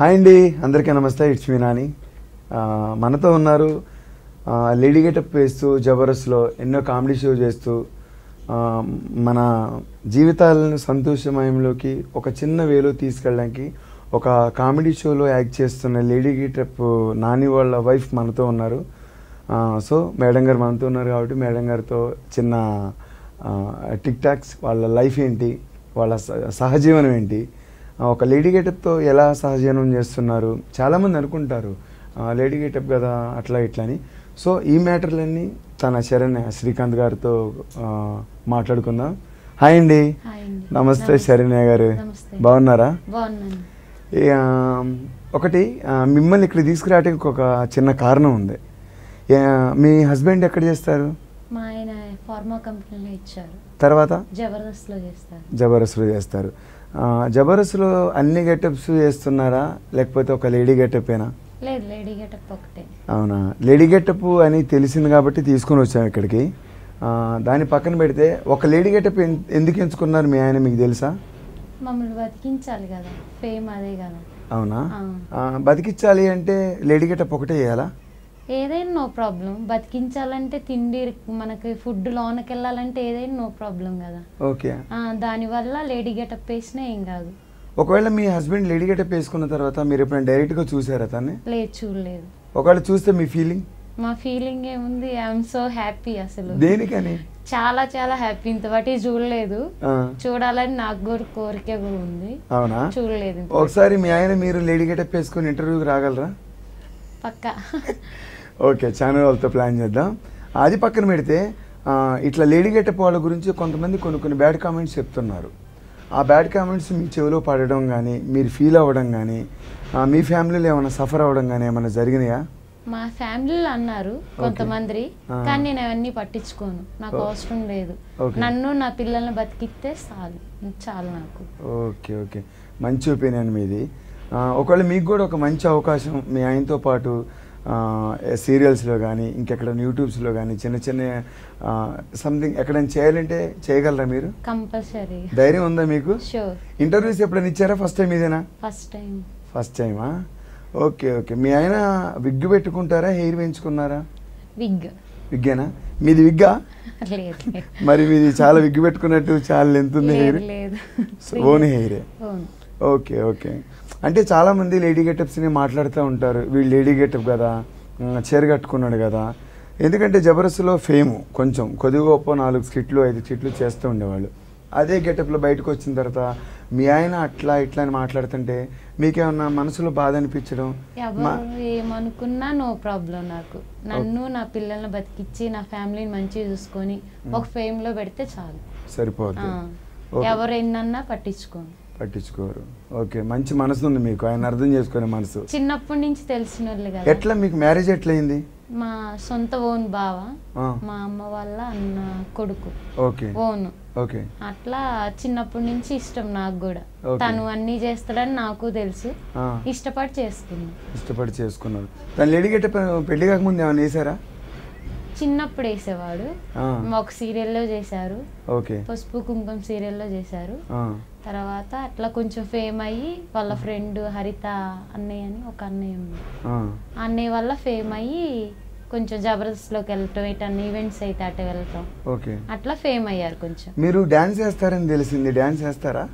Hi అండి అందరికీ నమస్తే ఇట్స్ మీ నాని ఆ, మనతో ఉన్నారు ఆ, లేడీ గెటప్ వేస్తూ జబర్దస్త్లో ఎన్నో కామెడీ షో చేస్తూ ఆ, మన జీవితాలను సంతోషమయంలోకి ఒక చిన్న వేలో తీసుకెళ్ళడానికి ఒక కామెడీ షోలో యాక్ట్ చేస్తున్న లేడీ గెటప్ నాని వాళ్ళ వైఫ్ మనతో ఉన్నారు ఆ, సో మేడం గారు మనతో ఉన్నారు కాబట్టి మేడం గారితో చిన్న టిక్ టాక్స్ వాళ్ళ లైఫ్ ఏంటి వాళ్ళ స- సహజీవనం ఏంటి ఆ, ఒక లేడీ గెటప్తో ఎలా సహజీవనం చేస్తున్నారు చాలామంది అనుకుంటారు ఆ, లేడీ గెటప్ కదా అట్లా ఇట్లా అని సో ఈ మ్యాటర్లన్నీ తన శరణ్య శ్రీకాంత్ గారితో ఆ, మాట్లాడుకుందాం హాయ్ అండి హాయ్ అండి. నమస్తే శరణ్య గారు నమస్తే. బాగున్నారా బాగున్నాను ఈ, ఆ, ఒకటి ఆ, మిమ్మల్ని ఇక్కడ తీసుకురావడానికి ఒక చిన్న కారణం ఉంది ఏ, మీ హస్బెండ్ ఎక్కడ చేస్తారు మా ఆయన ఫార్మా కంపెనీలో ఇచ్చారు తర్వాత జబర్దస్త్లో చేస్తారు జబర్దస్త్లో చేస్తారు ఆ, జబర్దస్త్లో అన్ని గెటప్స్ చేస్తున్నారా లేకపోతే ఒక లేడీ గెటప్పేనా లేదు లేడీ గెటప్ ఒకటే అవునా లేడీ గెటప్ అని తెలిసింది కాబట్టి తీసుకొని వచ్చాము ఇక్కడికి ఆ, దాన్ని పక్కన పెడితే ఒక లేడీ గెటప్ ఎన్- ఎందుకు ఎంచుకున్నారు మీ ఆయన మీకు తెలుసా మమ్మల్ని బతికించాలి కదా ఫేమ్ అదే కదా అవునా ఆ. ఆ, బతికించాలి అంటే లేడీ గెటప్ ఒకటే చేయాలా ఏదైనా నో ప్రాబ్లం బతికించాలంటే తిండి మనకి ఫుడ్ లోనకి వెళ్ళాలంటే ఏదైనా నో ప్రాబ్లం కదా ఓకే ఆ, దానివల్ల లేడీ గెటప్ వేసినా ఏం కాదు ఒకవేళ మీ హస్బెండ్ లేడీ గెటప్ వేసుకున్న తర్వాత మీరు ఎప్పుడైనా డైరెక్ట్గా చూసారా తన్ని లేదు చూడలేదు ఒకవేళ చూస్తే మీ ఫీలింగ్ మా ఫీలింగ్ ఏముంది ఐఎమ్ సో హ్యాపీ అసలు దేనికని చాలా చాలా హ్యాపీ ఇంతవాటి చూడలేదు ఆ, చూడాలని నాకు కూడా కోరిక కూడా ఉంది అవునా చూడలేదు ఇంత. ఒకసారి మీ ఆయన మీరు లేడీ గెటప్ వేసుకొని ఇంటర్వ్యూకి రాగలరా పక్క ఓకే ఛానల్ వాళ్ళతో ప్లాన్ చేద్దాం అది పక్కన పెడితే ఆ, ఇట్లా లేడీ గెటప్ వాళ్ళ గురించి కొంతమంది కొన్ని కొన్ని బ్యాడ్ కామెంట్స్ చెప్తున్నారు ఆ బ్యాడ్ కామెంట్స్ మీ చెవిలో పడడం కానీ మీరు ఫీల్ అవ్వడం కానీ ఆ, మీ ఫ్యామిలీలో ఏమైనా సఫర్ అవ్వడం కానీ ఏమైనా జరిగినాయా మా ఫ్యామిలీలో అన్నారు కొంతమంది ఆ. కానీ నేను అవన్నీ పట్టించుకోను నాకు ఓ. అవసరం లేదు ఓకే. నన్ను నా పిల్లల్ని బతికిస్తే చాలు చాలు నాకు ఓకే ఓకే మంచి ఒపీనియన్ మీది ఆ, ఒకవేళ మీకు కూడా ఒక మంచి అవకాశం మీ ఆయనతో పాటు సీరియల్స్లో కానీ ఇంకెక్కడ యూట్యూబ్స్లో కానీ చిన్న చిన్న సంథింగ్ ఎక్కడైనా చేయాలంటే చేయగలరా మీరు కంపల్సరీ ధైర్యం ఉందా మీకు షూర్ ఇంటర్వ్యూస్ ఎప్పుడైనా ఇచ్చారా ఫస్ట్ టైం ఇదేనా ఫస్ట్ టైం ఫస్ట్ టైమా ఓకే ఓకే మీ ఆయన విగ్ పెట్టుకుంటారా హెయిర్ పెంచుకున్నారా విగ్ విగ్గేనా మీది విగ్గా లేదు లేదు. మరి మీది చాలా విగ్ పెట్టుకున్నట్టు చాలా లెంత్ ఉంది హెయిర్ లేదు లేదు ఓన్ హెయిరే అవును ఓకే ఓకే అంటే చాలా మంది లేడీ గెటప్స్ని మాట్లాడుతూ ఉంటారు వీళ్ళు లేడీ గెటప్ కదా ఉమ్, చీర కట్టుకున్నాడు కదా ఎందుకంటే జబర్దస్త్లో ఫేము కొంచెం కొద్దిగా గొప్ప నాలుగు స్కిట్లు ఐదు స్కిట్లు చేస్తూ ఉండేవాళ్ళు అదే గెటప్లో బయటకు వచ్చిన తర్వాత మీ ఆయన అట్లా ఇట్లా అని మాట్లాడుతుంటే మీకేమన్నా మనసులో బాధ అనిపించడం మా- ఎవరు ఏమనుకున్నా నో ప్రాబ్లం నాకు నన్ను నా పిల్లల్ని బతికిచ్చి నా ఫ్యామిలీని మంచిగా చూసుకొని ఒక ఫేమ్ లో పెడితే చాలు సరిపోద్ది ఆ. ఓకే. ఎవరు ఎన్నన్నా పట్టించుకోను పట్టించుకోరు ఓకే మంచి మనసు ఉంది మీకు ఆయన అర్థం చేసుకునే మనసు చిన్నప్పటి నుంచి తెలిసిన వాళ్ళు కదా ఎట్లా మీకు మ్యారేజ్ ఎట్లయింది మా సొంత ఓన్ బావ ఆ. మా అమ్మ వాళ్ళ అన్న కొడుకు ఓకే ఓన్ ఓకే అట్లా చిన్నప్పటి నుంచి ఇష్టం నాకు కూడా Okay. తను అన్ని చేస్తాడని నాకు తెలుసు ఆ. ఇష్టపడి చేసుకున్నా ఇష్టపడి చేసుకున్నారు తను లేడీ గెటప్ పెళ్లి కాకముందు ఏమైనా వేసారా చిన్నప్పుడు వేసేవాడు ఆ. ఒక సీరియల్లో చేశారు ఓకే పసుపు కుంకుమ సీరియల్లో చేశారు ఆ, తర్వాత అట్లా కొంచెం ఫేమ్ అయ్యి వాళ్ళ ఫ్రెండ్ హరిత అన్నయ్య అని ఒక అన్నయ్య ఉంది ఆ, ఆ అన్నయ్య వల్ల ఫేమ్ అయ్యి కొంచెం జబర్దస్త్లోకి వెళ్ళటం ఇటన్న ఈవెంట్స్ అయితే అటు వెళ్ళటం ఓకే అట్లా ఫేమ్ అయ్యారు కొంచెం మీరు డ్యాన్స్ చేస్తారని తెలిసింది డ్యాన్స్ చేస్తారా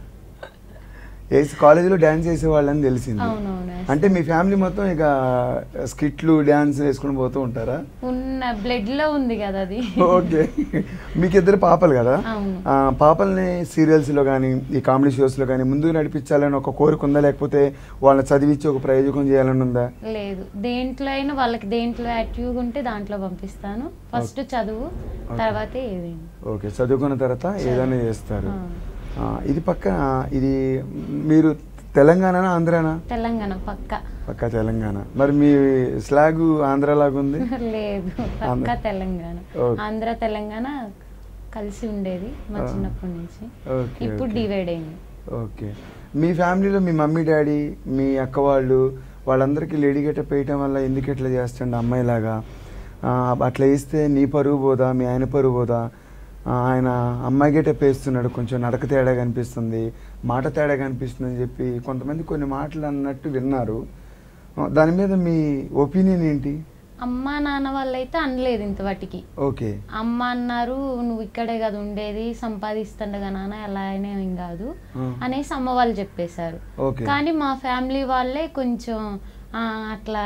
వేసి కాలేజీలో డ్యాన్స్ చేసేవాళ్ళని తెలిసింది అవునవును అంటే మీ ఫ్యామిలీ మొత్తం ఇక స్కిట్లు డ్యాన్స్ వేసుకుని పోతూ ఉంటారా ఉన్న బ్లడ్ లో ఉంది కదా అది ఓకే మీకు ఇద్దరు పాపలు కదా అవును ఆ, పాపల్ని సీరియల్స్లో కానీ ఈ కామెడీ షోస్లో కానీ ముందుకు నడిపించాలని ఒక కోరిక ఉందా లేకపోతే వాళ్ళని చదివించి ఒక ప్రయోజకం చేయాలని ఉందా లేదు దేంట్లో అయినా వాళ్ళకి దేంట్లో యాక్టివ్గా ఉంటే దాంట్లో పంపిస్తాను ఫస్ట్ చదువు తర్వాత ఏదైనా ఓకే చదువుకున్న తర్వాత ఏదైనా చేస్తారు ఆ. ఆ, ఇది పక్క ఇది మీరు తెలంగాణనా ఆంధ్రానా తెలంగాణ పక్క పక్క తెలంగాణ మరి మీ స్లాగ్ ఆంధ్రలాగా ఉంది లేదు పక్క ఆంధ్ర. తెలంగాణ ఓకే. ఆంధ్ర తెలంగాణ కలిసి ఉండేది మా ఆ. చిన్నప్పటి నుంచి ఓకే, ఇప్పుడు ఓకే. డివైడ్ అయింది ఓకే మీ ఫ్యామిలీలో మీ మమ్మీ డాడీ మీ అక్క వాళ్ళు వాళ్ళందరికీ లేడీ గెటప్ వేయటం వల్ల ఎందుకు ఇట్లా చేస్తుండే అమ్మాయిలాగా ఆ, అట్లా వేస్తే నీ పరువు పోదా మీ ఆయన పరువు పోదా ఆ, ఆ, ఆయన అమ్మాయి గెటప్ వేస్తున్నాడు కొంచెం నడక తేడా కనిపిస్తుంది మాట తేడా కనిపిస్తుంది అని చెప్పి కొంతమంది కొన్ని మాటలు అన్నట్టు విన్నారు ఆ, దాని మీద మీ ఒపీనియన్ ఏంటి అమ్మ నాన్న వాళ్ళైతే అనలేదు ఇంతవాటికి ఓకే అమ్మ అన్నారు నువ్వు ఇక్కడే కదా ఉండేది సంపాదిస్తుండగా నాన్న ఎలా అయినా ఏం కాదు ఆ. అనేసి అమ్మ వాళ్ళు చెప్పేశారు ఓకే కానీ మా ఫ్యామిలీ వాళ్ళే కొంచెం ఆ, అట్లా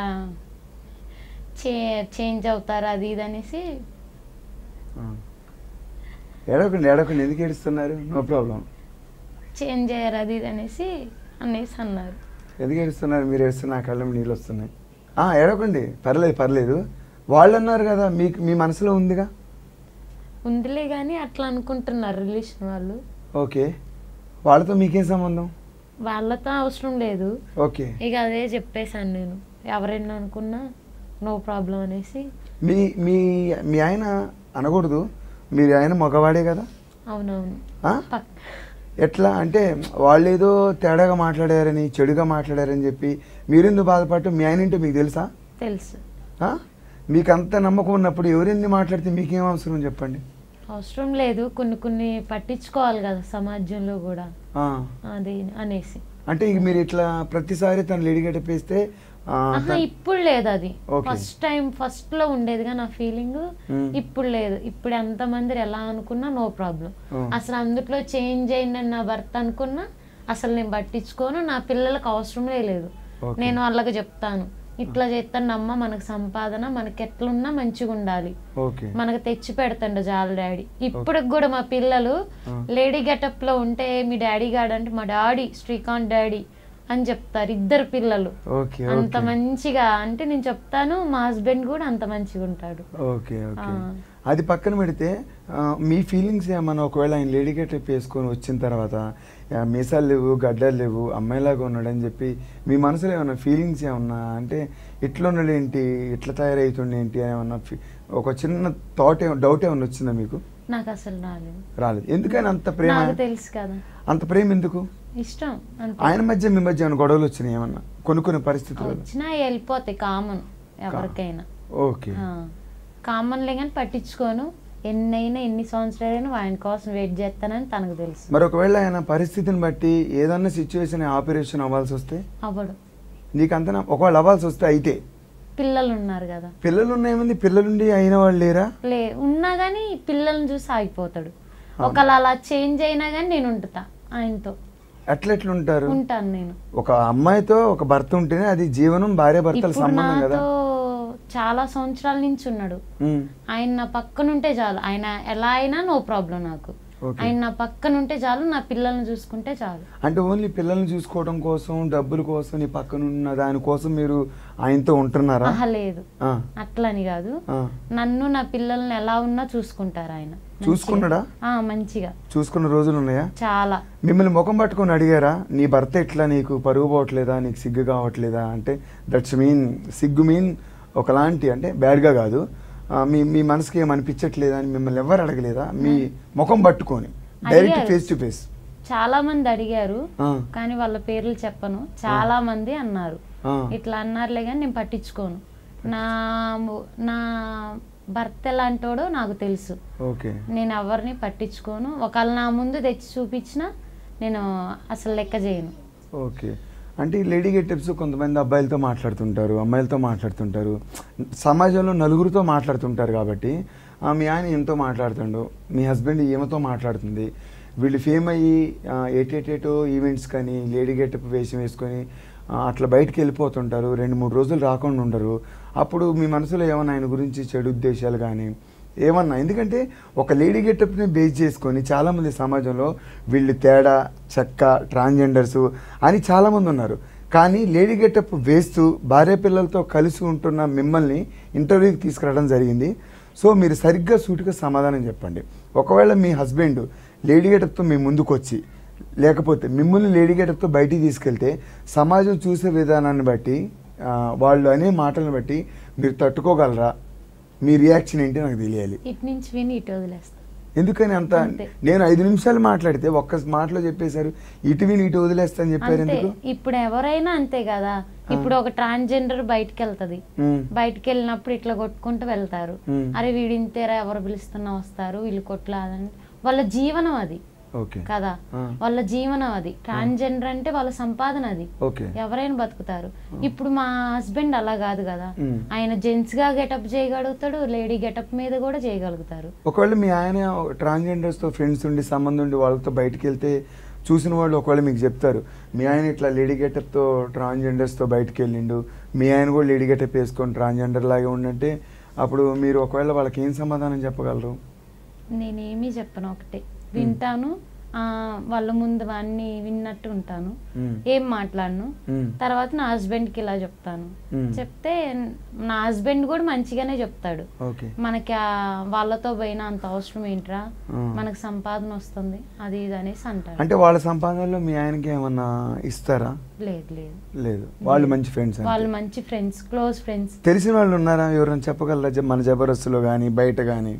చే చేంజ్ అవుతారు అది ఇది అనేసి ఆ. ఏడవకండి ఏడవకండి ఎందుకు ఏడుస్తున్నారు నో ప్రాబ్లం చేంజ్ అయ్యారు అది ఇది అనేసి అనేసి అన్నారు ఎందుకు ఏడుస్తున్నారు మీరు ఏడుస్తున్న నా కళ్ళ నీళ్ళు వస్తున్నాయి ఆ, ఏడవకండి పర్లేదు పర్లేదు వాళ్ళు అన్నారు కదా మీకు మీ మనసులో ఉందిగా ఉందిలే కానీ అట్లా అనుకుంటున్నారు రిలేషన్ వాళ్ళు ఓకే వాళ్ళతో మీకేం సంబంధం వాళ్ళతో అవసరం లేదు ఓకే ఇక అదే చెప్పేశాను నేను ఎవరైనా అనుకున్నా నో ప్రాబ్లం అనేసి మీ మీ మీ ఆయన అనకూడదు మీరు ఆయన మగవాడే కదా అవునవును ఆ? పక్ ఎట్లా అంటే వాళ్ళు ఏదో తేడాగా మాట్లాడారని చెడుగా మాట్లాడారని చెప్పి మీరెందుకు బాధపడటం మీ ఆయన ఏంటో మీకు తెలుసా తెలుసు ఆ? మీకు అంత నమ్మకం ఉన్నప్పుడు ఎవరెన్ని మాట్లాడితే మీకేం అవసరం చెప్పండి అవసరం లేదు కొన్ని కొన్ని పట్టించుకోవాలి కదా సమాజంలో కూడా ఆ. అది అనేసి అంటే ఇక మీరు ఇట్లా ప్రతిసారి తను లేడీ గెటప్ వేస్తే ఆ, ఆహా తన్- ఇప్పుడు లేదు అది Okay. ఫస్ట్ టైం ఫస్ట్ లో ఉండేదిగా నా ఫీలింగ్ Hmm. ఇప్పుడు లేదు ఇప్పుడు ఎంత మంది ఎలా అనుకున్నా నో ప్రాబ్లం Hmm. అసలు అందుట్లో చేంజ్ అయిందని నా భర్త అనుకున్నా అసలు నేను పట్టించుకోను నా పిల్లలకు అవసరమే లేదు Okay. నేను వాళ్ళకి చెప్తాను ఇట్లా చేస్తాను అమ్మ మనకు సంపాదన మనకి ఎట్లున్నా మంచిగా ఉండాలి ఓకే మనకు తెచ్చి పెడతాడు జాల డాడీ ఇప్పటికి కూడా మా పిల్లలు ఆ. లేడీ గెటప్ లో ఉంటే మీ డాడీ గాడు అంటే మా డాడీ శ్రీకాంత్ డాడీ అని చెప్తారు ఇద్దరు పిల్లలు ఓకే అంత ఓకే మంచిగా అంటే నేను చెప్తాను మా హస్బెండ్ కూడా అంత మంచిగా ఉంటాడు ఓకే ఓకే ఆ. అది పక్కన పెడితే ఆ, మీ ఫీలింగ్స్ ఏమన్నా ఒకవేళ ఆయన లేడీ గెటప్ వేసుకొని వచ్చిన తర్వాత ఆ, మీసాలు లేవు గడ్డలు లేవు అమ్మాయిలాగా ఉన్నాడని చెప్పి మీ మనసులో ఏమన్నా ఫీలింగ్స్ ఏమన్నా అంటే ఇట్లా ఉన్నాడు ఏంటి ఇట్లా తయారవుతుండే ఏంటి అని ఏమన్నా ఫీ- ఒక చిన్న థాట్ డౌట్ ఏమన్నా వచ్చిందా మీకు నాకు అసలు రాలేదు రాలేదు ఎందుకని అంత ప్రేమ నాకు తెలుసు కదా అంత ప్రేమ ఎందుకు ఇష్టం అంతే ఆయన మధ్య మీ మధ్య ఏమైనా గొడవలు వచ్చినాయి ఏమన్నా కొన్ని కొన్ని పరిస్థితుల్లో వచ్చినా వెళ్ళిపోతాయి కామన్ ఎవరికైనా ఓకే కామన్లే కానీ పట్టించుకోను ఎన్నైనా ఎన్ని సంవత్సరాలైనా ఆయన కోసం వెయిట్ చేస్తానని తనకు తెలుసు మరి ఒకవేళ ఆయన పరిస్థితిని బట్టి ఏదన్నా సిచ్యువేషన్ ఆపరేషన్ అవ్వాల్సి వస్తే అవ్వడు నీకు అంత నా- ఒకవేళ అవ్వాల్సి వస్తే అయితే పిల్లలు ఉన్నారు కదా పిల్లలు ఉన్నాయేమంది పిల్లలుండి అయిన వాళ్ళు లేరా లే ఉన్నా కానీ పిల్లల్ని చూసి ఆగిపోతాడు అవును. ఒకవేళ అలా చేంజ్ అయినా కానీ నేను ఉంటుతా ఆయనతో అట్లా ఎట్లుంటారు ఉంటాను నేను ఒక అమ్మాయితో ఒక భర్త ఉంటేనే అది జీవనం భార్య భర్తల ఇప్పుడు సంబంధం కదా నాతో చాలా సంవత్సరాల నుంచి ఉన్నాడు ఉమ్, ఆయన నా పక్కన ఉంటే చాలు ఆయన ఎలా అయినా నో ప్రాబ్లం నాకు ఓకే. ఆయన నా పక్కన ఉంటే చాలు నా పిల్లల్ని చూసుకుంటే చాలు అంటే ఓన్లీ పిల్లల్ని చూసుకోవడం కోసం డబ్బుల కోసం నీ పక్కన ఉన్న దానికోసం మీరు ఆయనతో ఉంటున్నారా ఆహా లేదు ఆ, అట్లని కాదు ఆ. నన్ను నా పిల్లల్ని ఎలా ఉన్నా చూసుకుంటారు ఆయన మంచిగా. చూసుకున్నాడా? ఆ, మంచిగా చూసుకున్న రోజులు ఉన్నాయా చాలా మిమ్మల్ని ముఖం పట్టుకొని అడిగారా నీ భర్త ఎట్లా నీకు పరుగు పోవట్లేదా నీకు సిగ్గు కావట్లేదా అంటే దట్స్ మీన్ సిగ్గు మీన్ ఒకలాంటి అంటే బ్యాడ్గా కాదు ఆ, మీ మీ మనసుకి ఏం అనిపించట్లేదా అని మిమ్మల్ని ఎవరు అడగలేదా మీ ముఖం పట్టుకొని డైరెక్ట్ అడిగారు. ఫేస్ టు ఫేస్ చాలా మంది అడిగారు కానీ వాళ్ళ పేర్లు చెప్పను చాలా మంది అన్నారు ఇట్లా అన్నారులే కానీ నేను పట్టించుకోను నా ము- నా భర్త ఎలాంటోడో నాకు తెలుసు ఓకే నేను ఎవరిని పట్టించుకోను ఒకవేళ నా ముందు తెచ్చి చూపించినా నేను అసలు లెక్క చేయను ఓకే అంటే ఈ లేడీ గెటప్స్ కొంతమంది అబ్బాయిలతో మాట్లాడుతుంటారు అమ్మాయిలతో మాట్లాడుతుంటారు సమాజంలో నలుగురితో మాట్లాడుతుంటారు కాబట్టి ఆ, మీ ఆయన ఎంతో మాట్లాడుతుండు మీ హస్బెండ్ ఈమెతో మాట్లాడుతుంది వీళ్ళు ఫేమ్ అయ్యి ఆ, ఏటేటేటో ఈవెంట్స్ కానీ లేడీ గెటప్ వేషం వేసుకొని ఆ, అట్లా బయటికి వెళ్ళిపోతుంటారు రెండు మూడు రోజులు రాకుండా ఉండరు అప్పుడు మీ మనసులో ఏమన్నా ఆయన గురించి చెడు ఉద్దేశాలు కానీ ఏమన్నా ఎందుకంటే ఒక లేడీ గెటప్ని బేస్ చేసుకొని చాలామంది సమాజంలో వీళ్ళు తేడా చెక్క ట్రాన్స్జెండర్స్ అని చాలామంది ఉన్నారు కానీ లేడీ గెటప్ వేస్తూ భార్య పిల్లలతో కలిసి ఉంటున్న మిమ్మల్ని ఇంటర్వ్యూకి తీసుకురావడం జరిగింది సో మీరు సరిగ్గా సూటిగా సమాధానం చెప్పండి ఒకవేళ మీ హస్బెండ్ లేడీ గెటప్తో మీ ముందుకు వచ్చి లేకపోతే మిమ్మల్ని లేడీ గెటప్తో బయటికి తీసుకెళ్తే సమాజం చూసే విధానాన్ని బట్టి ఆ, వాళ్ళు అనే మాటలను బట్టి మీరు తట్టుకోగలరా మీ రియాక్షన్ ఏంటి నాకు తెలియాలి ఇటు నుంచి విని ఇటు వదిలేస్తా ఎందుకని అంత అంతే. నేను ఐదు నిమిషాలు మాట్లాడితే ఒక్క మాటలో చెప్పేశారు ఇటు విని ఇటు వదిలేస్తా అని చెప్పారు అంతే ఎందుకు ఇప్పుడు ఎవరైనా అంతే కదా ఇప్పుడు ఒక ట్రాన్స్జెండర్ బయటికి వెళ్తది ఉమ్, బయటికి వెళ్ళినప్పుడు ఇట్లా కొట్టుకుంటూ వెళ్తారు మ్మ్. అరే వీడింతేరా ఎవరు పిలుస్తున్నా వస్తారు వీళ్ళు కొట్లాదని వాళ్ళ జీవనం అది ఓకే కదా ఆ. వాళ్ళ జీవనం అది ట్రాన్స్జెండర్ అంటే వాళ్ళ సంపాదన అది ఓకే ఎవరైనా బతుకుతారు ఇప్పుడు మా హస్బెండ్ అలా కాదు కదా మ్మ్. ఆయన జెంట్స్ గా గెటప్ చేయగలుగుతాడు లేడీ గెటప్ మీద కూడా చేయగలుగుతారు ఒకవేళ మీ ఆయన transgenders తో ఫ్రెండ్స్ ఉండి సంబంధం ఉండి వాళ్ళతో బయటికి వెళ్తే చూసిన వాళ్ళు ఒకవేళ మీకు చెప్తారు మీ ఆయన ఇట్లా లేడీ గెటప్తో తో బయటికి వెళ్ళిండు మీ ఆయన కూడా లేడీ గెటప్ వేసుకొని ట్రాన్స్జెండర్ లాగే ఉండంటే అప్పుడు మీరు ఒకవేళ వాళ్ళకి ఏం సమాధానం చెప్పగలరు నేనేమీ చెప్పను ఒకటే వింటాను ఆ, వాళ్ళ ముందు అన్ని విన్నట్టు ఉంటాను మ్మ్. ఏం మాట్లాడను మ్మ్. తర్వాత నా హస్బెండ్ కి ఇలా చెప్తాను మ్మ్. చెప్తే నా హస్బెండ్ కూడా మంచిగానే చెప్తాడు ఓకే మనకి ఆ వాళ్ళతో పోయినా అంత అవసరం ఏంట్రా ఆ. మనకు సంపాదన వస్తుంది అది ఇది అనేసి అంటాడు అంటే వాళ్ళ సంపాదనలో మీ ఆయనకి ఏమన్నా ఇస్తారా లేదు లేదు లేదు వాళ్ళు మంచి ఫ్రెండ్స్ వాళ్ళు మంచి ఫ్రెండ్స్ క్లోజ్ ఫ్రెండ్స్ తెలిసిన వాళ్ళు ఉన్నారా ఎవరైనా చెప్పగలరా జ- మన జబర్దస్త్లో కానీ బయట కానీ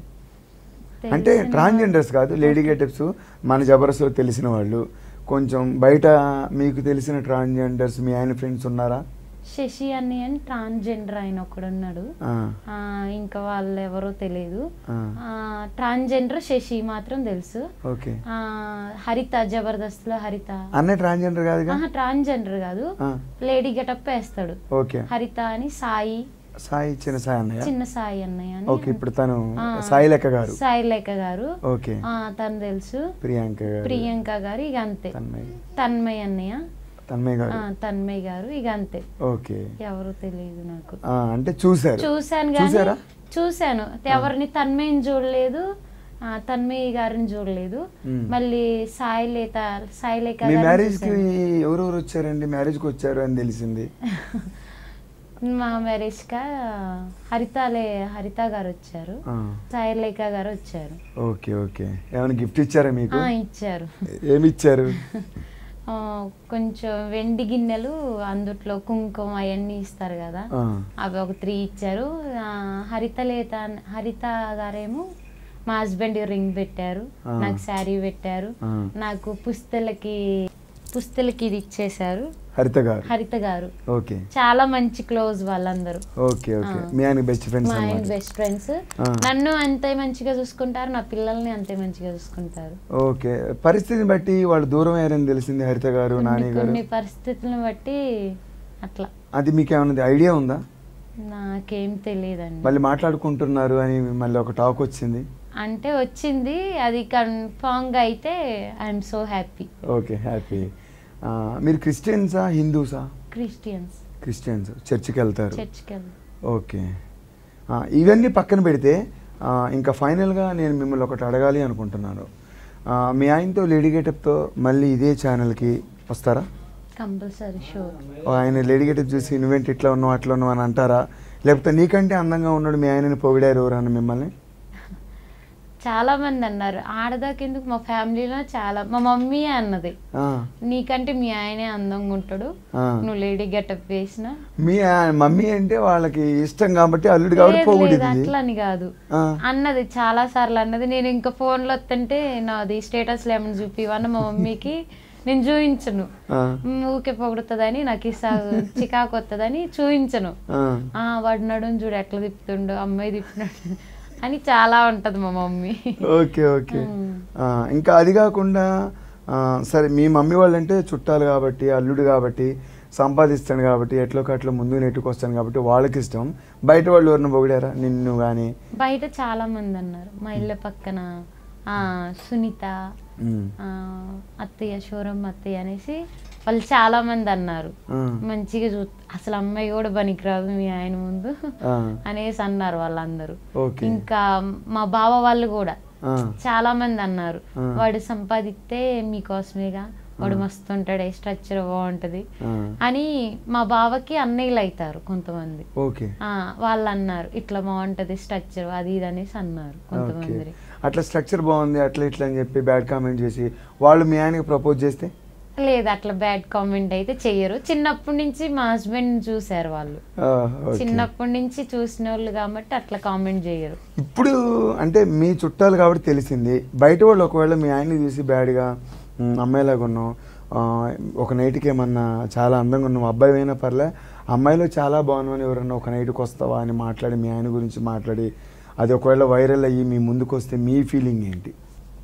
అంటే ట్రాన్స్జెండర్స్ కాదు లేడీ గెటప్స్ మన జబర్దస్త్లో తెలిసిన వాళ్ళు కొంచెం బయట మీకు తెలిసిన ట్రాన్స్జెండర్స్ మీ ఆయన ఫ్రెండ్స్ ఉన్నారా శశి అని అని ట్రాన్స్జెండర్ ఆయన ఒకడు ఉన్నాడు ఆ, ఆ, ఇంకా వాళ్ళు ఎవరో తెలియదు ఆ, ట్రాన్స్జెండర్ శశి మాత్రం తెలుసు ఓకే ఆ, హరిత జబర్దస్త్ లో హరిత అన్నీ ట్రాన్స్జెండర్ కాదుగా ట్రాన్స్జెండర్ కాదు ఆ, లేడీ గెటప్ వేస్తాడు ఓకే హరిత అని సాయి సాయి చిన్న సాయి అన్నయ్య చిన్న సాయి అన్నయ్య అని ఓకే ఇప్పుడు తను ఆ, సాయి లెక్క గారు సాయి లేఖ గారు ఓకే ఆ, తను తెలుసు ప్రియాంక గారు ప్రియాంక గారు ఇక అంతే తన్మయ్ తన్మయ్ అన్నయ్య తన్మయ్ ఆ, గారు తన్మయ్ గారు ఇక అంతే ఓకే ఎవరు తెలియదు నాకు ఆ, అంటే చూసారు చూశాను చూసారా కానీ చూశాను ఎవరిని తన్మయ్యని చూడలేదు ఆ, తన్మయ్య గారిని చూడలేదు మ్మ్. మళ్ళీ సాయి లేత సాయి లేఖ మీ గారిని మ్యారేజ్ కి చూశాను. ఎవరెవరు వచ్చారండి మ్యారేజ్ కి వచ్చారు అని తెలిసింది మా మ్యారేజ్ కా హరితాలే హరిత గారు వచ్చారు ఆ, సాయి లేఖ గారు వచ్చారు ఓకే ఓకే ఏమైనా గిఫ్ట్ ఇచ్చారా మీకు ఆ, ఇచ్చారు ఏమి ఇచ్చారు ఆ, కొంచెం వెండి గిన్నెలు అందుట్లో కుంకుమ అవన్నీ ఇస్తారు కదా ఆ, అవి ఒక త్రీ ఇచ్చారు ఆ, హరిత లేత హరిత గారేమో మా హస్బెండ్ రింగ్ పెట్టారు ఆ. నాకు శారీ పెట్టారు ఆ. నాకు పుస్తలకి పుస్తలకి ఇది ఇచ్చేశారు హరిత గారు హరిత గారు ఓకే చాలా మంచి క్లోజ్ వాళ్ళందరూ ఓకే ఓకే ఆ. మీ ఆయన బెస్ట్ ఫ్రెండ్స్ మా ఆయన అన్నమాట బెస్ట్ ఫ్రెండ్స్ ఆ. నన్ను అంతే మంచిగా చూసుకుంటారు నా పిల్లల్ని అంతే మంచిగా చూసుకుంటారు ఓకే పరిస్థితిని బట్టి వాళ్ళు దూరం అయ్యారని తెలిసింది హరిత గారు కొన్ని నాని గారు కొన్ని పరిస్థితులను బట్టి అట్లా అది మీకు ఏమైనా ఐడియా ఉందా నాకేం తెలియదండి మళ్ళీ మాట్లాడుకుంటున్నారు అని మళ్ళీ ఒక టాక్ వచ్చింది అంటే వచ్చింది అది కన్ఫామ్ గా అయితే I'm so happy okay happy మీరు క్రిస్టియన్సా హిందూసా క్రిస్టియన్స్ క్రిస్టియన్స్ చర్చికి వెళ్తారు చర్చ్కి వెళ్తాం ఓకే ఆ, ఇవన్నీ పక్కన పెడితే ఆ, ఇంకా ఫైనల్గా నేను మిమ్మల్ని ఒకటి అడగాలి అనుకుంటున్నాను ఆ, మీ ఆయనతో లేడీ గెటప్తో మళ్ళీ ఇదే ఛానల్కి వస్తారా కంపల్సరీ షూర్ ఆయన లేడీ గెటప్ చూసి నువ్వేంటి ఇట్లా ఉన్నావు అట్లా ఉన్నావు అని అంటారా లేకపోతే నీకంటే అందంగా ఉన్నాడు మీ ఆయనని పొగిడారు ఎవరన్నా మిమ్మల్ని చాలా మంది అన్నారు ఆడదాకెందుకు మా ఫ్యామిలీలో చాలా మా మమ్మీ అన్నది ఆ, నీకంటే మీ ఆయనే అందంగా ఉంటాడు ఆ. నువ్వు లేడీ గెటప్ వేసిన మీ ఆ- మమ్మీ అంటే వాళ్ళకి ఇష్టం కాబట్టి అల్లుడు కాబట్టి లేదు, లేదు, పొగిడింది అట్లా అని కాదు ఆ, అన్నది చాలా సార్లు అన్నది నేను ఇంకా ఫోన్ లో వస్తుంటే నాది స్టేటస్ లో ఏమైనా చూపివన్న మా మమ్మీకి నేను చూపించను ఆ, మ్, ఊకే పొగుడుతుందని నాకు ఇసా చికాకు వస్తుందని చూపించను ఆ. ఆ వాడు నడుము చూడు ఎట్లా తిప్పుతుండు అమ్మాయి తిప్పినట్టు అని చాలా ఉంటది మా మమ్మీ ఓకే ఓకే మ్మ్. ఆ, ఇంకా అది కాకుండా ఆ, సరే మీ మమ్మీ వాళ్ళంటే చుట్టాలు కాబట్టి అల్లుడు కాబట్టి సంపాదిస్తాను కాబట్టి ఎట్లో కట్లో ముందు నెట్టుకొస్తాను కాబట్టి వాళ్ళకి ఇష్టం బయట వాళ్ళు ఎవరిని పొగిడారా నిన్ను కానీ బయట చాలా మంది అన్నారు మా ఇళ్ళ పక్కన ఆ సునీత ఆ, అత్తయ్య షోరమ్ అత్తయ్య అనేసి వాళ్ళు చాలా మంది అన్నారు మంచిగా చూ అసలు అమ్మాయి కూడా పనికిరాదు మీ ఆయన ముందు అనేసి అన్నారు వాళ్ళందరూ ఓకే ఇంకా మా బావ వాళ్ళు కూడా ఆ, చాలా మంది అన్నారు ఆ. వాడు సంపాదిస్తే మీకోసమేగా వాడు మస్తు ఉంటాడు స్ట్రక్చర్ బాగుంటది ఆ, అని మా బావకి అన్నయ్యలు అవుతారు కొంతమంది ఓకే ఆ, వాళ్ళు అన్నారు ఇట్లా బాగుంటది స్ట్రక్చర్ అది ఇది అనేసి అన్నారు ఓకే కొంతమంది అట్లా స్ట్రక్చర్ బాగుంది అట్లా ఇట్లా అని చెప్పి బ్యాడ్ కామెంట్ చేసి వాళ్ళు మీ ఆయనకి ప్రపోజ్ చేస్తే లేదు అట్లా బ్యాడ్ కామెంట్ అయితే చెయ్యరు చిన్నప్పటి నుంచి మా హస్బెండ్ చూసారు వాళ్ళు ఆ, ఓకే. చిన్నప్పటి నుంచి చూసిన వాళ్ళు కాబట్టి అట్లా కామెంట్ చేయరు ఇప్పుడు అంటే మీ చుట్టాలు కాబట్టి తెలిసింది బయట వాళ్ళు ఒకవేళ మీ ఆయన్ని చూసి బ్యాడ్గా "ఉమ్, అమ్మాయిలాగా ఉన్నావు ఆ, ఒక నైట్కి ఏమన్నా చాలా అందంగా ఉన్నావు అబ్బాయి అయినా పర్లే అమ్మాయిలో చాలా బాగున్నావు అని ఎవరన్నా ఒక నైట్కి వస్తావా అని మాట్లాడి మీ ఆయన గురించి మాట్లాడి అది ఒకవేళ వైరల్ అయ్యి మీ ముందుకు వస్తే మీ ఫీలింగ్ ఏంటి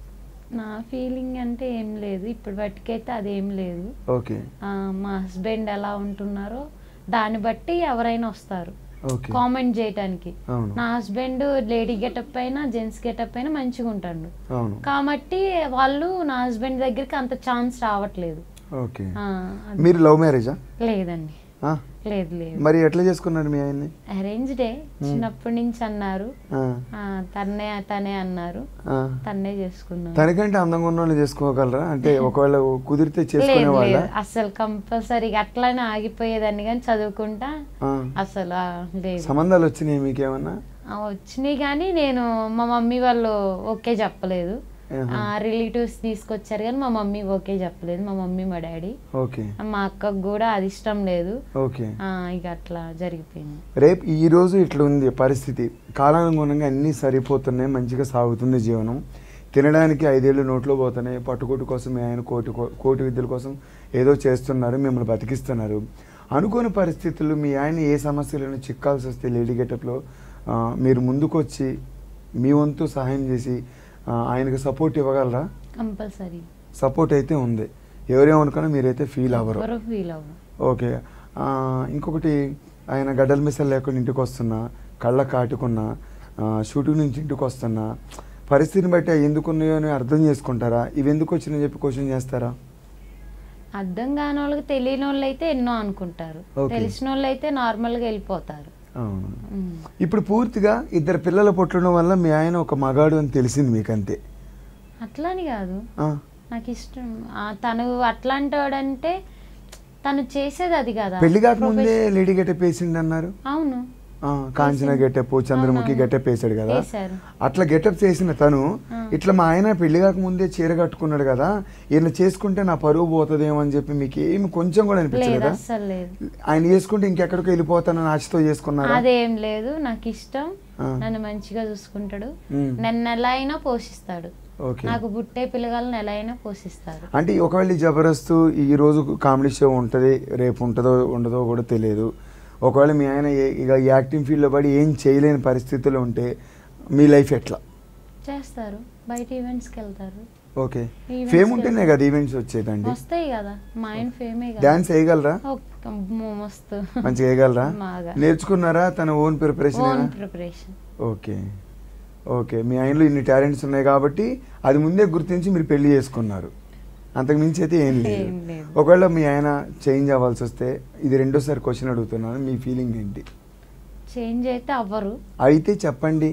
నా ఫీలింగ్ అంటే ఏం లేదు ఇప్పటి బట్టికైతే అదేం లేదు ఓకే ఆ, మా హస్బెండ్ ఎలా ఉంటున్నారో దాన్ని బట్టి ఎవరైనా వస్తారు ఓకే కామెంట్ చేయటానికి అవును నా హస్బెండ్ లేడీ గెటప్ అయినా జెంట్స్ గెటప్ అయినా మంచిగా ఉంటాడు అవును కాబట్టి వాళ్ళు నా హస్బెండ్ దగ్గరికి అంత ఛాన్స్ రావట్లేదు ఓకే ఆ, అది- మీరు లవ్ మ్యారేజా లేదండి ఆ? లేదు లేదు మరి ఎట్లా చేసుకున్నారు మీ ఆయన్ని అరేంజ్డే చిన్నప్పటి నుంచి అన్నారు ఆ, ఆ, తన్నే తనే అన్నారు ఆ. తన్నే చేసుకున్నాను తనకంటే అందంగా ఉన్న వాళ్ళు చేసుకోగలరా అంటే ఒకవేళ కుదిరితే చేసుకునే లేదు వాళ్ళ లేదు అసలు కంపల్సరీగా అట్లానే ఆగిపోయేదాన్ని కానీ చదువుకుంటా అసలు ఆ, లేదు సంబంధాలు వచ్చినాయి మీకేమన్నా ఆ, వచ్చినాయి కానీ నేను మా మమ్మీ వాళ్ళు ఓకే చెప్పలేదు ఆహా. రిలేటివ్స్ తీసుకొచ్చారు కానీ మా మమ్మీ ఓకే చెప్పలేదు మా మమ్మీ మా డాడీ ఓకే మా అక్కకు కూడా అది ఇష్టం లేదు ఓకే ఆ, ఇక అట్లా జరిగిపోయింది రేపు ఈ రోజు ఇట్లా ఉంది పరిస్థితి కాలానుగుణంగా అన్నీ సరిపోతున్నాయి మంచిగా సాగుతుంది జీవనం తినడానికి ఐదేళ్ళు నోట్లో పోతున్నాయి పట్టుకోటు కోసం మీ ఆయన కోటి కో- కోటి విద్యల కోసం ఏదో చేస్తున్నారు మిమ్మల్ని బతికిస్తున్నారు అనుకోని పరిస్థితుల్లో మీ ఆయన ఏ సమస్యలను చిక్కాల్సి వస్తే లేడీ గెటప్లో ఆ, మీరు ముందుకొచ్చి మీ వంతు సహాయం చేసి ఆ, ఆయనకు సపోర్ట్ ఇవ్వగలరా కంపల్సరీ సపోర్ట్ అయితే ఉంది ఎవరేమనుకున్నా మీరైతే ఫీల్ అవ్వరు ఎవరు ఫీల్ అవ్వరు ఓకే ఆ, ఇంకొకటి ఆయన గడ్డల మిసలు లేకుండా ఇంటికి వస్తున్నా కళ్ళ కాటుకున్నా ఆ, షూటింగ్ నుంచి ఇంటికి వస్తున్నా పరిస్థితిని బట్టి అవి ఎందుకు ఉన్నాయో అని అర్థం చేసుకుంటారా ఇవి ఎందుకు వచ్చినాయని చెప్పి క్వశ్చన్ చేస్తారా అర్థం కాని వాళ్ళకి తెలియని వాళ్ళు అయితే ఎన్నో అనుకుంటారు Okay. తెలిసిన వాళ్ళు అయితే నార్మల్గా వెళ్ళిపోతారు అవును ఉమ్. ఇప్పుడు పూర్తిగా ఇద్దరు పిల్లలు పుట్టడం వల్ల మీ ఆయన ఒక మగాడు అని తెలిసింది మీకు అంతే అట్లని కాదు ఆ, నాకు ఇష్టం ఆ, తను అట్లాంటి వాడంటే తను చేసేది అది కదా పెళ్లి కాకముందే Profession- లేడీ గెటప్ వేసిండు అన్నారు అవును ఆ, కాంచన గెటప్ చంద్రముఖి అవునవును. గెటప్ వేసాడు కదా వేశారు అట్లా గెటప్ చేసిన తను ఆ. ఇట్లా మా ఆయన పెళ్లి కాకముందే చీర కట్టుకున్నాడు కదా ఈయన చేసుకుంటే నా పరువు పోతుందేమో అని చెప్పి మీకు ఏమి కొంచెం కూడా లేదు అనిపించలేదా అస్సలు లేదు ఆయన చేసుకుంటే ఇంకెక్కడికో వెళ్ళిపోతానని ఆశతో చేసుకున్నారా అదేం లేదు నాకు ఇష్టం ఆ. నన్ను మంచిగా చూసుకుంటాడు ఉమ్. నన్ను ఎలా అయినా పోషిస్తాడు ఓకే నాకు పుట్టే పిల్లగాలను ఎలా అయినా పోషిస్తాడు అంటే ఒకవేళ ఈ జబర్దస్త్ ఈ రోజు కామెడీ షో ఉంటుంది రేపు ఉంటుందో ఉండదో కూడా తెలియదు ఒకవేళ మీ ఆయన ఏ- ఇక ఈ యాక్టింగ్ ఫీల్డ్లో పడి ఏం చేయలేని పరిస్థితుల్లో ఉంటే మీ లైఫ్ ఎట్లా చేస్తారు బయట ఈవెంట్స్కి వెళ్తారు ఓకే Events ఫేమ్ కి ఉంటేనే కదా ఈవెంట్స్ వచ్చేదండి వస్తాయి కదా మా ఆయన ఫేమే కదా డాన్స్ వేయగలరా ఒక్క అమ్మో, మస్తు మంచిగా వేయగలరా బాగా నేర్చుకున్నారా తన own preparation own preparation okay okay మీ ఆయనలో ఇన్ని టాలెంట్స్ ఉన్నాయి కాబట్టి అది ముందే గుర్తించి మీరు పెళ్లి చేసుకున్నారు అంతకు మించి అయితే ఏం లేదు ఏం లేదు. ఒకవేళ మీ ఆయన చేంజ్ అవ్వాల్సి వస్తే ఇది రెండోసారి క్వశ్చన్ అడుగుతున్నాను మీ ఫీలింగ్ ఏంటి చేంజ్ అయితే అవ్వరు అయితే చెప్పండి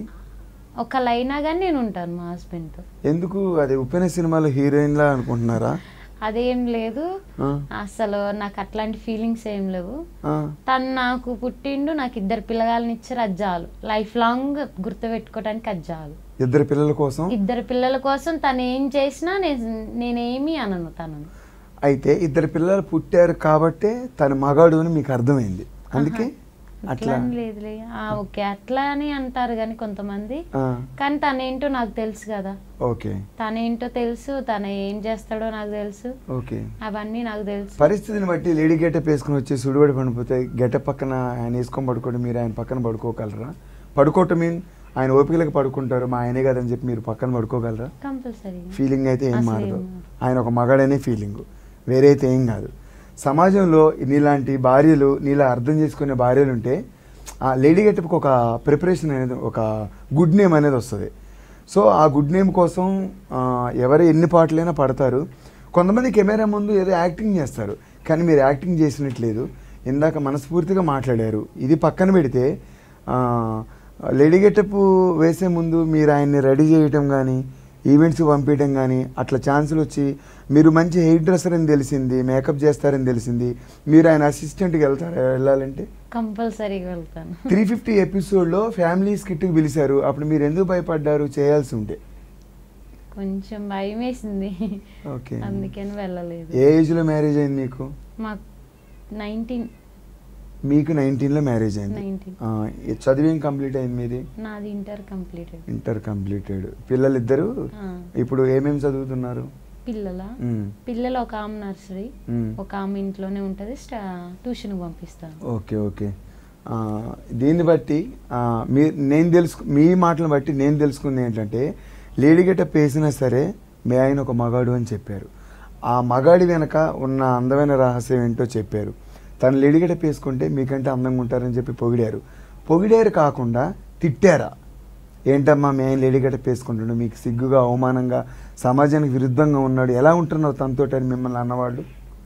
ఒక లైనా కానీ నేను ఉంటాను మా హస్బెండ్తో ఎందుకు అది ఉప్పెన సినిమాలో హీరోయిన్ లా అనుకుంటున్నారా అదేం లేదు ఆ, అసలు నాకు అట్లాంటి ఫీలింగ్స్ ఏం లేవు ఆ, తను నాకు పుట్టిండు నాకు ఇద్దరు పిల్లగాలని ఇచ్చారు అది చాలు లైఫ్ లాంగ్ గుర్తుపెట్టుకోవడానికి అది చాలు ఇద్దరు పిల్లల కోసం ఇద్దరు పిల్లల కోసం తను ఏం చేసినా నేను నేనేమి అనను తనను అయితే ఇద్దరు పిల్లలు పుట్టారు కాబట్టే తను మగాడు అని మీకు అర్థమైంది అందుకే అట్లా అట్లా అని లేదులే ఆ, ఓకే అట్లా అని అంటారు కానీ కొంతమంది ఆ, కానీ తనేంటో నాకు తెలుసు కదా ఓకే తనేంటో తెలుసు తను ఏం చేస్తాడో నాకు తెలుసు ఓకే అవన్నీ నాకు తెలుసు పరిస్థితిని బట్టి లేడీ గెటప్ వేసుకుని వచ్చి సుడిబడి పడిపోతే గెటప్ పక్కన ఆయన వేసుకొని పడుకోండి మీరు ఆయన పక్కన పడుకోగలరా పడుకోవటం మీన్ ఆయన ఓపికలకు పడుకుంటారు మా ఆయనే కదని చెప్పి మీరు పక్కన పడుకోగలరా కంపల్సరీ ఫీలింగ్ అయితే ఏం అసలు మారదు ఏం మారదు. ఆయన ఒక మగాడనే ఫీలింగ్ వేరే అయితే ఏం కాదు సమాజంలో నీలాంటి భార్యలు నీలా అర్థం చేసుకునే భార్యలు ఉంటే ఆ లేడీ గెటప్కి ఒక ప్రిపరేషన్ అనేది ఒక గుడ్ నేమ్ అనేది వస్తుంది సో ఆ గుడ్ నేమ్ కోసం ఆ, ఎవరు ఎన్ని పాటలైనా పడతారు కొంతమంది కెమెరా ముందు ఏదో యాక్టింగ్ చేస్తారు కానీ మీరు యాక్టింగ్ చేసినట్లేదు ఇందాక మనస్ఫూర్తిగా మాట్లాడారు ఇది పక్కన పెడితే ఆ, లేడీ గెటప్ వేసే ముందు మీరు ఆయన్ని రెడీ చేయటం కానీ ఈవెంట్స్ పంపించడం కానీ అట్లా ఛాన్సులు వచ్చి మీరు మంచి హెయిర్ డ్రెస్సర్ అని తెలిసింది మేకప్ చేస్తారని తెలిసింది మీరు ఆయన అసిస్టెంట్కి వెళ్తారా వెళ్ళాలంటే కంపల్సరీగా వెళ్తాను త్రీ ఫిఫ్టీ ఎపిసోడ్లో ఫ్యామిలీ స్కిట్కి పిలిచారు అప్పుడు మీరు ఎందుకు భయపడ్డారు చేయాల్సి ఉంటే కొంచెం భయం వేసింది ఓకే అందుకని వెళ్ళలేదు ఏ ఏజ్లో మ్యారేజ్ అయింది మీకు మాకు నైన్టీన్ మీకు నైన్టీన్లో మ్యారేజ్ అయింది 19. ఆ, ఈ చదువు ఏం కంప్లీట్ అయింది మీది నాది ఇంటర్ కంప్లీటెడ్ ఇంటర్ కంప్లీటెడ్ పిల్లలు ఇద్దరు ఇప్పుడు ఏమేమి చదువుతున్నారు పిల్లల మ్మ్. పిల్లలు ఒక ఆమె నర్సరీ మ్మ్. ఒక ఆమె ఇంట్లోనే ఉంటుంది స్టా ట్యూషన్కి పంపిస్తాను ఓకే ఓకే ఆ, దీన్ని బట్టి ఆ, మీ నేను తెలుసు మీ మాటలను బట్టి నేను తెలుసుకుంది ఏంటంటే లేడీ గెటప్ వేసినా సరే మీ ఆయన ఒక మగాడు అని చెప్పారు ఆ మగాడి వెనక ఉన్న అందమైన రహస్యం ఏంటో చెప్పారు తను లేడీ గెటప్ వేసుకుంటే మీకంటే అందంగా ఉంటారని చెప్పి పొగిడారు పొగిడారు కాకుండా తిట్టారా ఏంటమ్మా మీ ఆయన లేడీ గెటప్ వేసుకుంటున్నాడు మీకు సిగ్గుగా అవమానంగా సమాజానికి విరుద్ధంగా ఉన్నాడు ఎలా ఉంటున్నావు తనతోటి అని మిమ్మల్ని అన్నవాళ్ళు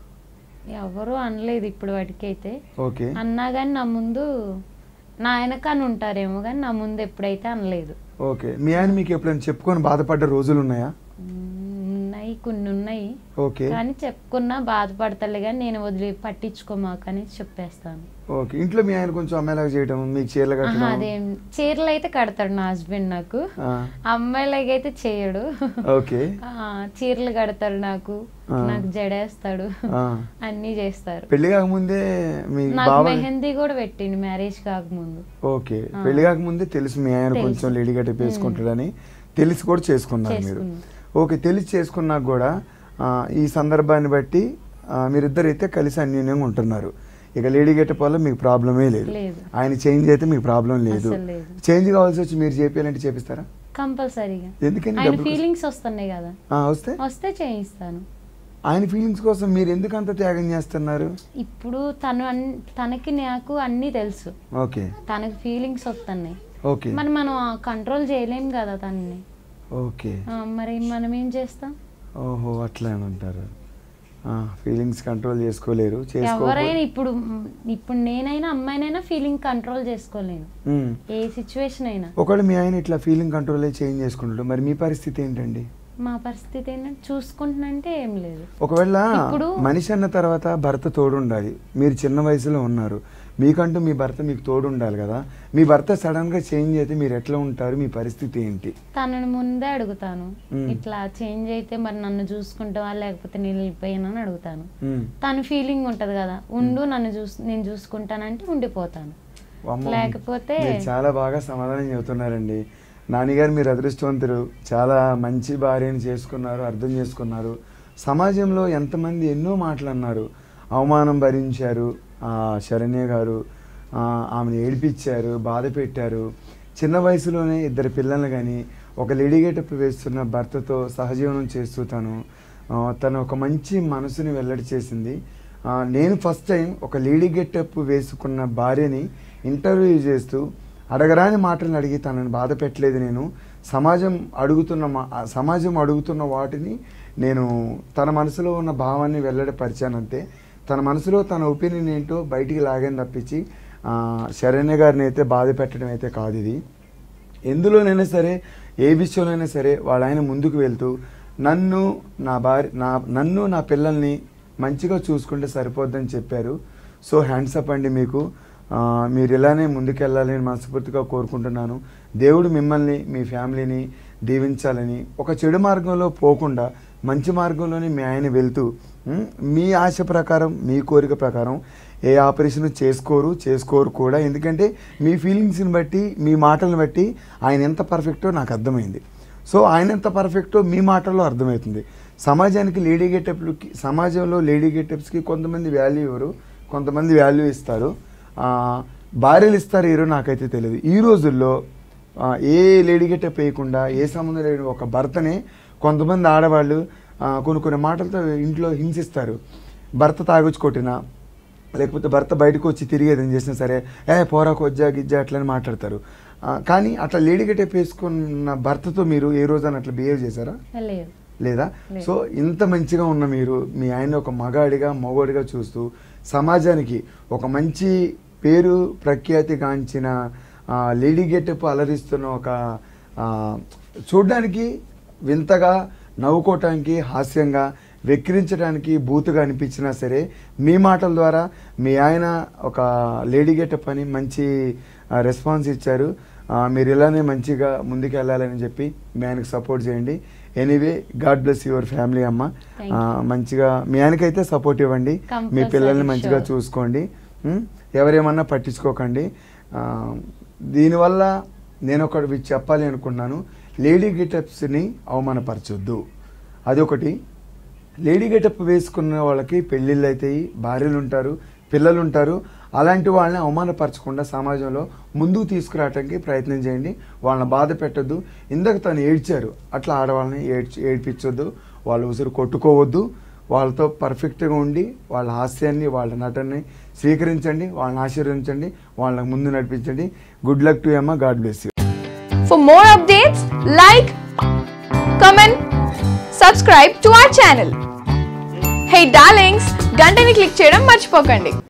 ఎవరు అనలేదు ఇప్పుడు వాటికైతే ఓకే అన్నా కానీ నా ముందు నా వెనకని ఉంటారేమో కానీ నా ముందు ఎప్పుడైతే అనలేదు ఓకే మీ ఆయన మీకు ఎప్పుడైనా చెప్పుకొని బాధపడ్డ రోజులు ఉన్నాయా మ్మ్, ఉన్నాయి కొన్ని ఉన్నాయి ఓకే కానీ చెప్పుకున్నా బాధపడతలే కానీ నేను వదిలి పట్టించుకోమాకని చెప్పేస్తాను ఓకే ఇంట్లో మీ ఆయన కొంచెం అమ్మాయిలాగా చేయడం మీకు చీరలు ఆహా, కట్టడం అదేం చీరలు అయితే కడతాడు నా హస్బెండ్ నాకు ఆ, అమ్మాయిలకైతే చేయడు ఓకే ఆ, చీరలు కడతాడు నాకు ఆ. నాకు జడేస్తాడు ఆ. అన్నీ చేస్తారు పెళ్లి కాకముందే మీ నాకు బావ మెహందీ కూడా పెట్టిండు మ్యారేజ్ కాకముందు ఓకే ఆ. పెళ్లి కాకముందే తెలుసు మీ ఆయన తెలుసు. కొంచెం లేడీ గట్టి వేసుకుంటాడని తెలిసి కూడా చేసుకున్నారు మీరు చేసుకున్నాం. ఓకే తెలిసి చేసుకున్నాక కూడా ఆ, ఈ సందర్భాన్ని బట్టి ఆ, మీరిద్దరు అయితే కలిసి అన్యోన్యంగా ఉంటున్నారు ఇక లేడీ గెటప్ వల్ల మీకు ప్రాబ్లమే లేదు లేదు. ఆయన చేంజ్ అయితే మీకు ప్రాబ్లం లేదు అసలు లేదు. చేంజ్ కావాల్సి వచ్చి మీరు చేయాలంటే చేపిస్తారా కంపల్సరీగా ఎందుకని ఆయన డబ్బులు ఫీలింగ్స్ వస్తున్నాయి కదా ఆ, వస్తే వస్తే చేయిస్తాను ఆయన ఫీలింగ్స్ కోసం మీరు ఎందుకు అంత త్యాగం చేస్తున్నారు ఇప్పుడు తను అన్- తనకి నాకు అన్నీ తెలుసు ఓకే తనకి ఫీలింగ్స్ వస్తున్నాయి ఓకే మరి మనం కంట్రోల్ చేయలేం కదా తనని ఓకే ఆ, మరి మనం ఏం చేస్తాం ఓహో అట్లా అని అంటారు ఫీలింగ్స్ కంట్రోల్ చేసుకోలేరు చేసుకో ఎవరైనా ఇప్పుడు ఇప్పుడు నేనైనా అమ్మాయినైనా ఫీలింగ్ కంట్రోల్ చేసుకోలేను ఏ సిచ్యువేషన్ అయినా ఒకవేళ మీ ఆయన ఇట్లా ఫీలింగ్ కంట్రోల్ చేంజ్ చేసుకుంటాడు మరి మీ పరిస్థితి ఏంటండి మా పరిస్థితి ఏంటంటే చూసుకుంటున్నంటే ఏం లేదు ఒకవేళ ఇప్పుడు- మనిషి అన్న తర్వాత భర్త తోడు ఉండాలి మీరు చిన్న వయసులో ఉన్నారు మీకంటూ మీ భర్త మీకు తోడు ఉండాలి కదా మీ భర్త సడన్ గా చేంజ్ అయితే మీరు ఎట్లా ఉంటారు మీ పరిస్థితి ఏంటి తనని ముందే అడుగుతాను మ్మ్. ఇట్లా చేంజ్ అయితే మరి నన్ను చూసుకుంటావా లేకపోతే నేను వెళ్ళిపోయానని అడుగుతాను మ్మ్. తన ఫీలింగ్ ఉంటది కదా ఉండు నన్ను చూస్ నేను చూసుకుంటానంటే ఉండిపోతాను అమ్మో, లేకపోతే మీరు చాలా బాగా సమాధానం చెబుతున్నారండి నాన్నగారు మీరు అదృష్టవంతులు చాలా మంచి భార్యని చేసుకున్నారు అర్థం చేసుకున్నారు సమాజంలో ఎంతమంది ఎన్నో మాటలు అన్నారు అవమానం భరించారు ఆ, శరణ్య గారు ఆ, ఆమెను ఏడిపించారు బాధ పెట్టారు చిన్న వయసులోనే ఇద్దరు పిల్లల్ని కానీ ఒక లేడీ గెటప్ వేస్తున్న భర్తతో సహజీవనం చేస్తూ తను ఆ, తను ఒక మంచి మనసుని వెల్లడి చేసింది ఆ, నేను ఫస్ట్ టైం ఒక లేడీ గెటప్ వేసుకున్న భార్యని ఇంటర్వ్యూ చేస్తూ అడగరాని మాటలను అడిగి తనని బాధ పెట్టలేదు నేను సమాజం అడుగుతున్న మా ఆ సమాజం అడుగుతున్న వాటిని నేను తన మనసులో ఉన్న భావాన్ని వెల్లడిపరిచానంతే తన మనసులో తన ఒపీనియన్ ఏంటో బయటికి లాగాను తప్పించి ఆ, శరణ్య గారిని అయితే బాధ పెట్టడం అయితే కాదు ఇది ఎందులోనైనా సరే ఏ విషయంలోనైనా సరే వాళ్ళ ఆయన ముందుకు వెళ్తూ నన్ను నా భార్య నా నన్ను నా పిల్లల్ని మంచిగా చూసుకుంటే సరిపోద్దని చెప్పారు సో హ్యాండ్స్ అప్ అండి మీకు ఆ, మీరు ఇలానే ముందుకెళ్ళాలని మనస్ఫూర్తిగా కోరుకుంటున్నాను దేవుడు మిమ్మల్ని మీ ఫ్యామిలీని దీవించాలని ఒక చెడు మార్గంలో పోకుండా మంచి మార్గంలోనే మీ ఆయన వెళ్తూ ఉమ్, మీ ఆశ ప్రకారం మీ కోరిక ప్రకారం ఏ ఆపరేషన్ చేసుకోరు చేసుకోరు కూడా ఎందుకంటే మీ ఫీలింగ్స్ని బట్టి మీ మాటలను బట్టి ఆయన ఎంత పర్ఫెక్టో నాకు అర్థమైంది సో ఆయన ఎంత పర్ఫెక్టో మీ మాటల్లో అర్థమవుతుంది సమాజానికి లేడీ గెటప్లకి సమాజంలో లేడీ గెటప్స్కి కొంతమంది వాల్యూ ఇవ్వరు కొంతమంది వాల్యూ ఇస్తారు ఆ, భార్యలు ఇస్తారు ఏరో నాకైతే తెలియదు ఈ రోజుల్లో ఆ, ఏ లేడీ గెటప్ వేయకుండా ఏ సంబంధం లేని ఒక భర్తనే కొంతమంది ఆడవాళ్ళు ఆ, కొన్ని కొన్ని మాటలతో ఇంట్లో హింసిస్తారు భర్త తాగొచ్చి కొట్టినా లేకపోతే భర్త బయటకు వచ్చి తిరిగి ఏదైనా చేసినా సరే ఏ పోరా కొజ్జా గిజ్జా అట్లని మాట్లాడతారు ఆ, కానీ అట్లా లేడీ గెటప్ వేసుకున్న భర్తతో మీరు ఏ రోజైనా అట్లా బిహేవ్ చేశారా లేదు లేదా లేదు. సో ఇంత మంచిగా ఉన్న మీరు మీ ఆయన ఒక మగాడిగా మగవాడిగా చూస్తూ సమాజానికి ఒక మంచి పేరు ప్రఖ్యాతి గాంచిన ఆ, లేడీ గెటప్ అలరిస్తున్న ఒక ఆ, చూడ్డానికి వింతగా నవ్వుకోవటానికి హాస్యంగా వెక్కిరించడానికి బూతుగా అనిపించినా సరే మీ మాటల ద్వారా మీ ఆయన ఒక లేడీ గెటప్ అని మంచి రెస్పాన్స్ ఇచ్చారు ఆ, మీరు ఇలానే మంచిగా ముందుకు వెళ్ళాలని చెప్పి మీ ఆయనకు సపోర్ట్ చేయండి anyway God bless your family అమ్మ Thank ఆ, మంచిగా మీ ఆయనకైతే సపోర్ట్ ఇవ్వండి మీ Compulsory, పిల్లల్ని మంచిగా sure. చూసుకోండి ఉం? ఎవరేమన్నా పట్టించుకోకండి ఆ, దీనివల్ల నేను ఒకటి చెప్పాలి అనుకున్నాను లేడీ గెటప్స్ని అవమానపరచొద్దు అదొకటి లేడీ గెటప్ వేసుకున్న వాళ్ళకి పెళ్ళిళ్ళు అవుతాయి భార్యలు ఉంటారు పిల్లలు ఉంటారు అలాంటి వాళ్ళని అవమానపరచకుండా సమాజంలో ముందుకు తీసుకురావడానికి ప్రయత్నం చేయండి వాళ్ళని బాధ పెట్టొద్దు ఇందాక తను ఏడ్చారు అట్లా ఆడవాళ్ళని ఏడ్చి ఏడ్పించొద్దు వాళ్ళ ఉసురు కొట్టుకోవద్దు వాళ్ళతో పర్ఫెక్ట్గా ఉండి వాళ్ళ హాస్యాన్ని వాళ్ళ నటనని స్వీకరించండి వాళ్ళని ఆశీర్వదించండి వాళ్ళని ముందు నడిపించండి గుడ్ లక్ టు అమ్మ God bless you For more updates, like, comment, subscribe to our channel. Hey darlings, గంటని click చేయడం మర్చిపోకండి